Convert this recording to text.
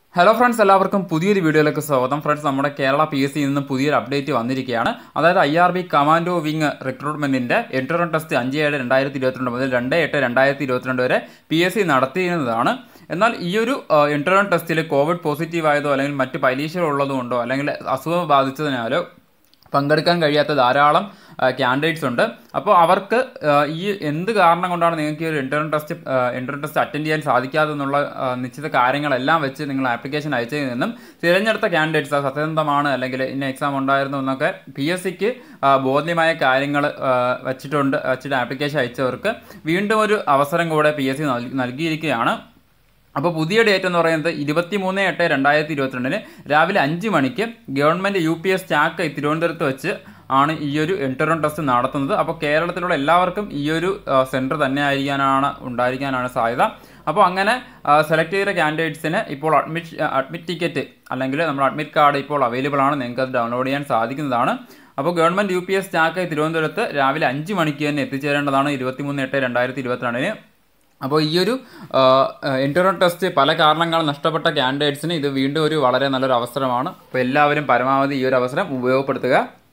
hello friends എല്ലാവർക്കും പുതിയൊരു വീഡിയോയിലേക്ക് സ്വാഗതം ഫ്രണ്ട്സ് നമ്മുടെ കേരള പി എസ് സിയിൽ നിന്നും പുതിയൊരു അപ്ഡേറ്റ് വന്നിരിക്കുകയാണ് അതായത് I R B commando wing റിക്രൂട്ട്മെന്റിന്റെ എൻട്രൻ ടെസ്റ്റ് അഞ്ച് ഏഴ് രണ്ടായിരത്തി ഇരുപത്തിരണ്ട് മുതൽ രണ്ട് എട്ട് രണ്ടായിരത്തി ഇരുപത്തിരണ്ട് വരെ പി എസ് സി നടത്തിയിരുന്നതാണ് എന്നാൽ ഈ ഒരു എൻട്രൻ ടെസ്റ്റിൽ കോവിഡ് പോസിറ്റീവ് ആയതോ അല്ലെങ്കിൽ മറ്റ് പരീക്ഷകൾ ഉള്ളതുകൊണ്ടോ അല്ലെങ്കിൽ അസുഖം ബാധിച്ചതിനാലോ പങ്കെടുക്കാൻ കഴിയാത്ത ധാരാളം ക്യാൻഡിഡേറ്റ്സ് ഉണ്ട് അപ്പോൾ അവർക്ക് ആ, ഈ എന്ത് കാരണം കൊണ്ടാണ് നിങ്ങൾക്ക് ഈ ഒരു entrance test entrance test attend ചെയ്യാൻ സാധിക്കാതെന്നുള്ള ആ, നിശ്ചിത കാര്യങ്ങളെല്ലാം വെച്ച് നിങ്ങൾ ആപ്ലിക്കേഷൻ അയച്ചതിൽ നിന്നും തിരഞ്ഞെടുത്ത ക്യാൻഡിഡേറ്റ്സ് സത്യസന്ധമാണ് അല്ലെങ്കിൽ ഇന്ന എക്സാം ഉണ്ടായിരുന്നു എന്നൊക്കെ പി എസ് സിക്ക് ബോധ്യമായ കാര്യങ്ങൾ വെച്ചിട്ടുണ്ട് വെച്ചിട്ട് ആപ്ലിക്കേഷൻ അയച്ചവർക്ക് വീണ്ടും ഒരു അവസരം കൂടെ പി എസ് സി നൽകിയിരിക്കുകയാണ് അപ്പോൾ പുതിയ ഡേറ്റ് എന്ന് പറയുന്നത് ഇരുപത്തി മൂന്ന് എട്ട് രണ്ടായിരത്തി ഇരുപത്തിരണ്ടിന് രാവിലെ അഞ്ച് മണിക്ക് government U P S Chakka തിരുവനന്തപുരത്ത് വെച്ച് ആണ് ഈ ഒരു എൻട്രൻ ടെസ്റ്റ് നടത്തുന്നത് അപ്പോൾ കേരളത്തിലുള്ള എല്ലാവർക്കും ഈ ഒരു സെൻറ്റർ തന്നെ ആയിരിക്കാനാണ് ഉണ്ടായിരിക്കാനാണ് സാധ്യത അപ്പോൾ അങ്ങനെ സെലക്ട് ചെയ്ത ക്യാൻഡിഡേറ്റ്സിന് ഇപ്പോൾ അഡ്മിറ്റ് അഡ്മിറ്റ് ടിക്കറ്റ് അല്ലെങ്കിൽ നമ്മുടെ അഡ്മിറ്റ് കാർഡ് ഇപ്പോൾ അവൈലബിൾ ആണ് നിങ്ങൾക്ക് അത് ഡൗൺലോഡ് ചെയ്യാൻ സാധിക്കുന്നതാണ് അപ്പോൾ government U P S Chakka തിരുവനന്തപുരത്ത് രാവിലെ അഞ്ച് മണിക്ക് തന്നെ എത്തിച്ചേരേണ്ടതാണ് ഇരുപത്തിമൂന്ന് എട്ട് രണ്ടായിരത്തി ഇരുപത്തിരണ്ടിന് അപ്പോൾ ഈ ഒരു ഇൻ്റർനെറ്റ് ടെസ്റ്റ് പല കാരണങ്ങൾ നഷ്ടപ്പെട്ട ക്യാൻഡിഡേറ്റ്സിന് ഇത് വീണ്ടും ഒരു വളരെ നല്ലൊരു അവസരമാണ് അപ്പോൾ എല്ലാവരും പരമാവധി ഈ ഒരു അവസരം ഉപയോഗപ്പെടുത്തുക